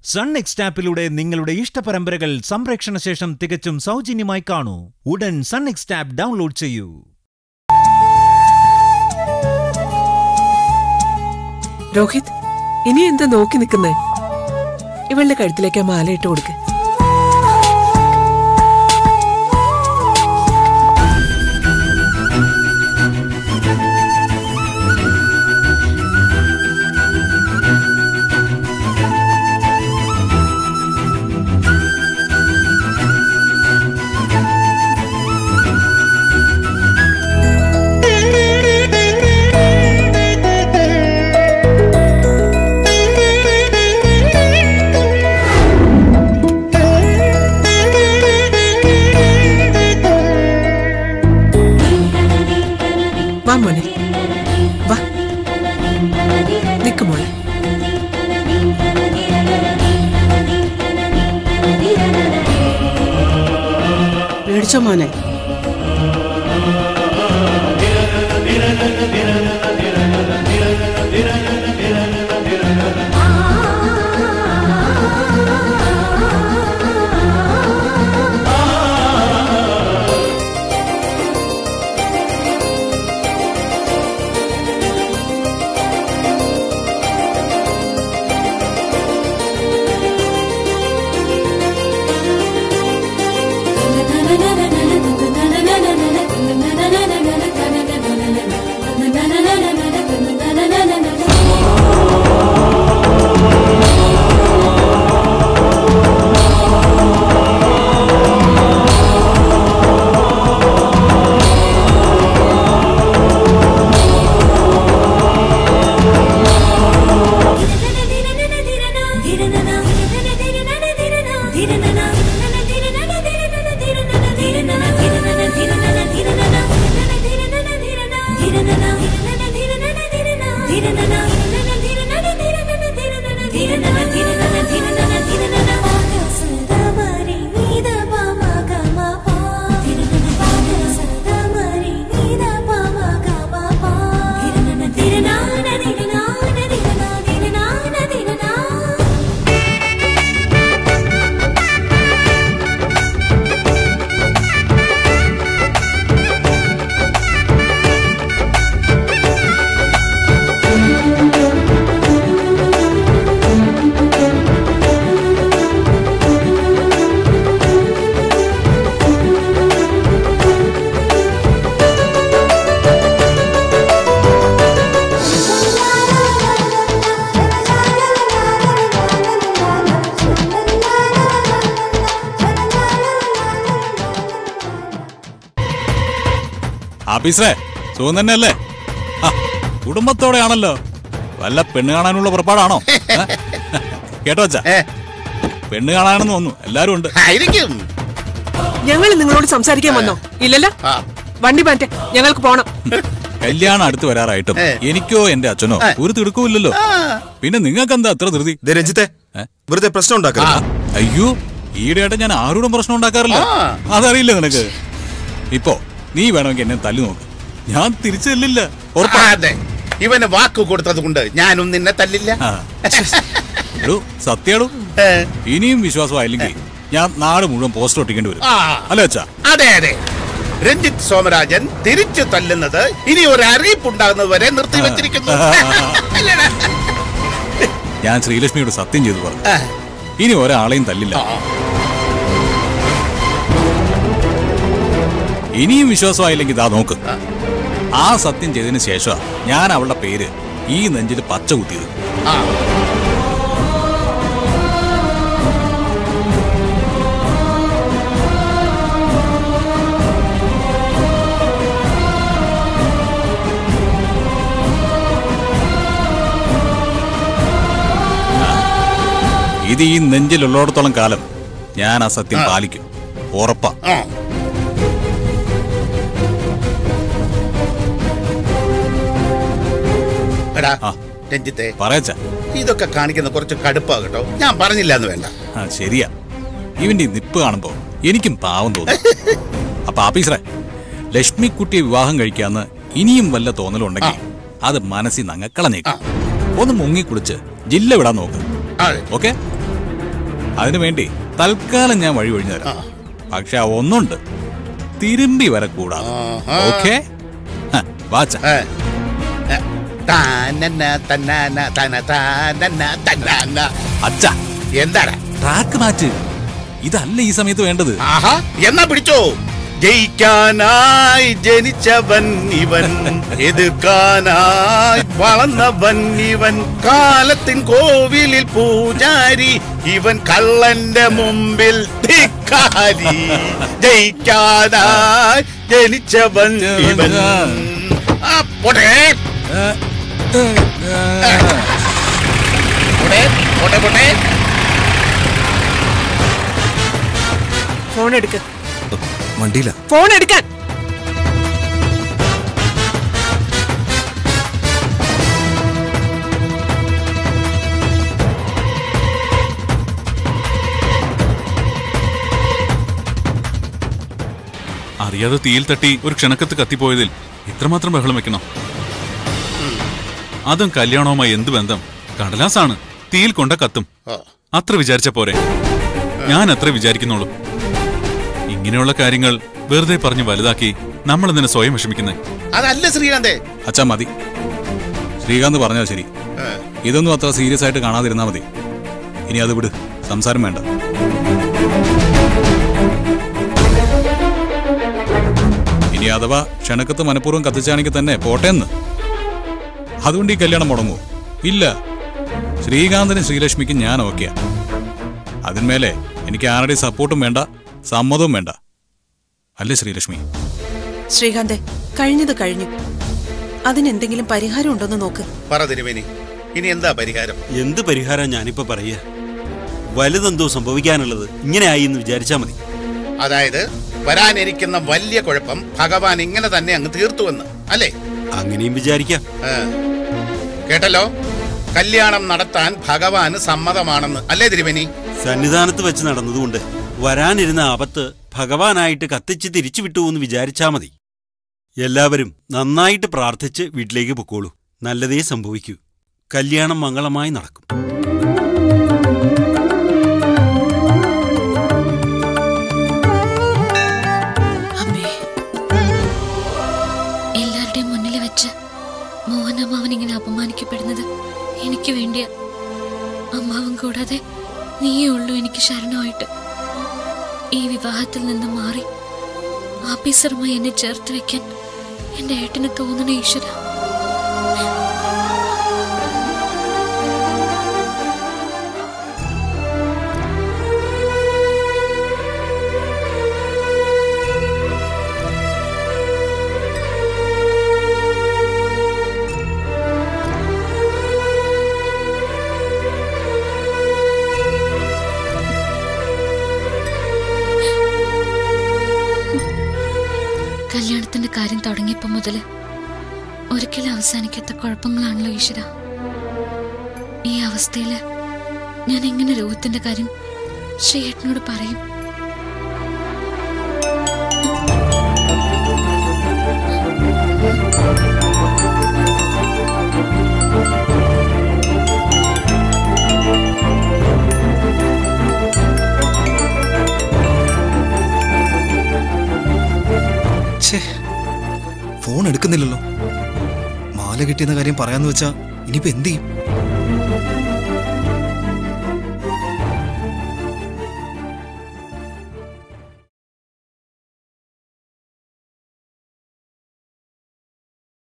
Sun next ആപ്പിലൂടെ നിങ്ങളുടെ ഇഷ്ടപരമ്പരകൾ സംപ്രേക്ഷണ ശേഷം തികച്ചും സൗജന്യമായി കാണൂ ഉടൻ സൺ നെക്സ്റ്റ് ആപ്പ് ഡൗൺലോഡ് ചെയ്യൂ രോഹിത് ഇനി എന്താ നോക്കി നിൽക്കുന്നേ ഇവളുടെ കഴുത്തിലേക്ക് ആ മാല ഇട്ട് കൊടുക്ക് വാ മോനെ വാ നിക്ക് മോളെ പേടിച്ചോ മോനെ ആഫീസറെ സുഖം തന്നെയല്ലേ ആ, കുടുംബത്തോടെയാണല്ലോ വല്ല പെണ്ണ് കാണാനുള്ള പുറപ്പാടാണോ ഏ? കേട്ടോ അച്ഛാ ഏ, പെണ്ണ് കാണാനെന്ന് തോന്നുന്നു എല്ലാരും ഉണ്ട് ആയിരിക്കും ഞങ്ങൾ നിങ്ങളോട് സംസാരിക്കാൻ വന്നോ ഇല്ലല്ലോ ആ, വണ്ടി മാറ്റേ ഞങ്ങൾക്ക് പോണം കല്യാണം അടുത്ത് വരാറായിട്ടും ഏ. എനിക്കോ എന്റെ അച്ഛനോ ഏ. ഒരു തിടുക്കമില്ലല്ലോ പിന്നെ നിങ്ങൾക്ക് എന്താ അത്ര ധൃതി ദേ രഞ്ജിത്തെ ഏ? വെറുതെ പ്രശ്നം ഉണ്ടാക്കരുത് അയ്യോ ഈയിടെയായിട്ട് ഞാൻ ആരോടും പ്രശ്നം ഉണ്ടാക്കാറില്ല ആ. അതറിയില്ല നിനക്ക് ഇപ്പോ നീ വേണമെങ്കിൽ എന്നെ തല്ലി നോക്ക് ഞാൻ തിരിച്ചു തല്ലില്ല ഉറപ്പാ അതെ ഇവന് വാക്ക് കൊടുത്തത് കൊണ്ട് ഞാനും നിന്നെ തല്ലില്ല ആ. എടോ സത്യാടോ ഏ, ഇനിയും വിശ്വാസമായില്ലെങ്കിൽ ഞാൻ നാട് മുഴുവൻ പോസ്റ്റർ ഒട്ടിക്കേണ്ടി വരും ആ. അല്ലേ അച്ഛാ അതെ അതെ രഞ്ജിത്ത് സോമരാജൻ തിരിച്ചു തല്ലുന്നത് ഇനി ഒരു അറിയിപ്പുണ്ടാകുന്നത് വരെ നിർത്തിവെച്ചിരിക്കുന്നു അല്ലേടാ? ഞാൻ ശ്രീലക്ഷ്മിയോട് സത്യം ചെയ്തു പറഞ്ഞു ആ, ഇനി ഒരാളെയും തല്ലില്ല ആ. ഇനിയും വിശ്വാസമായില്ലെങ്കിൽ ഇതാ നോക്ക് ആ സത്യം ചെയ്തതിന് ശേഷം ഞാൻ അവളുടെ പേര് ഈ നെഞ്ചിൽ പച്ച കുത്തിയത് ആ. ഇത് ഈ നെഞ്ചിലുള്ളിടത്തോളം കാലം ഞാൻ ആ സത്യം ആ. പാലിക്കും ഉറപ്പാ ആ. എടാ ആ. രഞ്ജിത്തെ പറയച്ച ഇതൊക്കെ കാണിക്കുന്ന കുറച്ച് കടുപ്പാ കേട്ടോ ഞാൻ പറഞ്ഞില്ല എന്ന് വേണ്ട ആ ശരിയാ ഇവന്റെ ഈ നിപ്പ് കാണുമ്പോ എനിക്കും പാവം തോന്നും അപ്പൊ ആഫീസറെ ലക്ഷ്മിക്കുട്ടിയെ വിവാഹം കഴിക്കാന്ന് ഇനിയും വല്ല തോന്നലുണ്ടെങ്കിൽ അത് മനസ്സിൽ നങ്ങക്കളഞ്ഞേക്കും ഒന്ന് മുങ്ങിക്കുളിച്ച് ജില്ല വിടാൻ നോക്ക് അതെ ഓക്കെ അതിനു വേണ്ടി തൽക്കാലം ഞാൻ വഴി ഒഴിഞ്ഞു തരാം പക്ഷെ ആ ഒന്നുണ്ട് തിരുമ്പി വരക്കൂടാതെ ആഹാ. ഓക്കെ വാച്ച ഏ. ഏ. താനന്ന തന്നാന തന താനന്ന തന്നാന. അച്ഛ എന്താടാ ട്രാക്ക് മാറ്റ് ഇതല്ല ഈ സമയത്ത് വേണ്ടത് ആഹാ എന്നാ പിടിച്ചോ ജയിക്കാനായി ജനിച്ചവൻ ഇവൻ എതിർക്കാനായി വളർന്നവൻ ഇവൻ കാലത്തിൻ കോവിലിൽ പൂജാരി ഇവൻ കള്ളന്റെ മുമ്പിൽ ധിക്കാരി ജയിക്കാനായി ജനിച്ചവൻ ഇവൻ ആ, പോട്ടെ ഏ, ഏ, ഏ. പോട്ടെ പോട്ടെ പോട്ടെ ഫോൺ എടുക്ക വണ്ടിയില്ല ഫോൺ എടുക്കാൻ അറിയാതെ തീയിൽ തട്ടി ഒരു ക്ഷണക്കത്ത് കത്തിപ്പോയതിൽ ഇത്രമാത്രം ബഹളം വെക്കണം അതും കല്യാണവുമായി എന്ത് ബന്ധം കടലാസാണ് തീയിൽ കൊണ്ട കത്തും ഓ, അത്ര വിചാരിച്ച പോരെ ഞാൻ അത്ര വിചാരിക്കുന്നുള്ളൂ ഇങ്ങനെയുള്ള കാര്യങ്ങൾ വെറുതെ പറഞ്ഞ് വലുതാക്കി നമ്മൾ എന്തിനെ സ്വയം വിഷമിക്കുന്നേ അതല്ല ശ്രീകാന്തേ അച്ഛാ മതി ശ്രീകാന്ത് പറഞ്ഞാൽ ശരി ഏ. ഇതൊന്നും അത്ര സീരിയസ് ആയിട്ട് കാണാതിരുന്നാ മതി ഇനി അത് വിട് സംസാരം വേണ്ട ഇനി അഥവാ ക്ഷണക്കത്ത് മനഃപൂർവ്വം കത്തിച്ചാണെങ്കിൽ തന്നെ പോട്ടേന്ന് അതുകൊണ്ട് ഈ കല്യാണം മുടങ്ങൂ ഇല്ല ശ്രീകാന്തിനും ശ്രീലക്ഷ്മിക്കും ഞാൻ ഓക്കെയാ അതിന്മേലെ എനിക്ക് ആരുടെയും സപ്പോർട്ടും വേണ്ട സമ്മതവും വേണ്ട അല്ലേ ശ്രീലക്ഷ്മി ശ്രീകാന്തെ കഴിഞ്ഞത് കഴിഞ്ഞു അതിനെന്തെങ്കിലും പരിഹാരം ഉണ്ടോന്ന് നോക്ക് പറ തിരുവേനി ഇനി എന്താ പരിഹാരം എന്ത് പരിഹാരം ഞാനിപ്പോ പറയാ വലുതെന്തോ സംഭവിക്കാനുള്ളത് ഇങ്ങനെ ആയി എന്ന് വിചാരിച്ചാ മതി അതായത് വരാനിരിക്കുന്ന വലിയ കുഴപ്പം ഭഗവാൻ ഇങ്ങനെ തന്നെ അങ്ങ് തീർത്തുവെന്ന് അല്ലേ അങ്ങനെയും വിചാരിക്കാം ആ. കേട്ടല്ലോ കല്യാണം നടത്താൻ ഭഗവാന് സമ്മതമാണെന്ന് അല്ലേ തിരുവേനി സന്നിധാനത്ത് വെച്ച് നടന്നതുകൊണ്ട് വരാനിരുന്ന ആപത്ത് ഭഗവാനായിട്ട് കത്തിച്ച് തിരിച്ചു വിട്ടു എന്ന് വിചാരിച്ചാ മതി എല്ലാവരും നന്നായിട്ട് പ്രാർത്ഥിച്ച് വീട്ടിലേക്ക് പൊക്കോളൂ നല്ലതേ സംഭവിക്കൂ കല്യാണം മംഗളമായി നടക്കും അമ്മേ എല്ലാവരുടെയും മുന്നിൽ വെച്ച് മോഹനമ്മാവൻ ഇങ്ങനെ അപമാനിക്കപ്പെടുന്നത് എനിക്ക് വേണ്ടിയ അമ്മാവൻ കൂടാതെ നീയേ ഉള്ളൂ എനിക്ക് ശരണമായിട്ട് ഈ വിവാഹത്തിൽ നിന്ന് മാറി ആഫീസറുമായി എന്നെ ചേർത്ത് വെക്കാൻ എന്റെ ഏട്ടന് തോന്നണ ഈശ്വര കല്യാണത്തിന്റെ കാര്യം തുടങ്ങിയപ്പോ മുതല് ഒരിക്കലും അവസാനിക്കാത്ത കുഴപ്പങ്ങളാണല്ലോ ഈശ്വര ഈ അവസ്ഥയില് ഞാൻ എങ്ങനെ രോഗത്തിന്റെ കാര്യം ശ്രീയേട്ടനോട് പറയും ഛേ ഫോൺ എടുക്കുന്നില്ലല്ലോ മാല കിട്ടിയെന്ന കാര്യം പറയാന്ന് വെച്ചാ ഇനിയിപ്പോ എന്ത് ചെയ്യും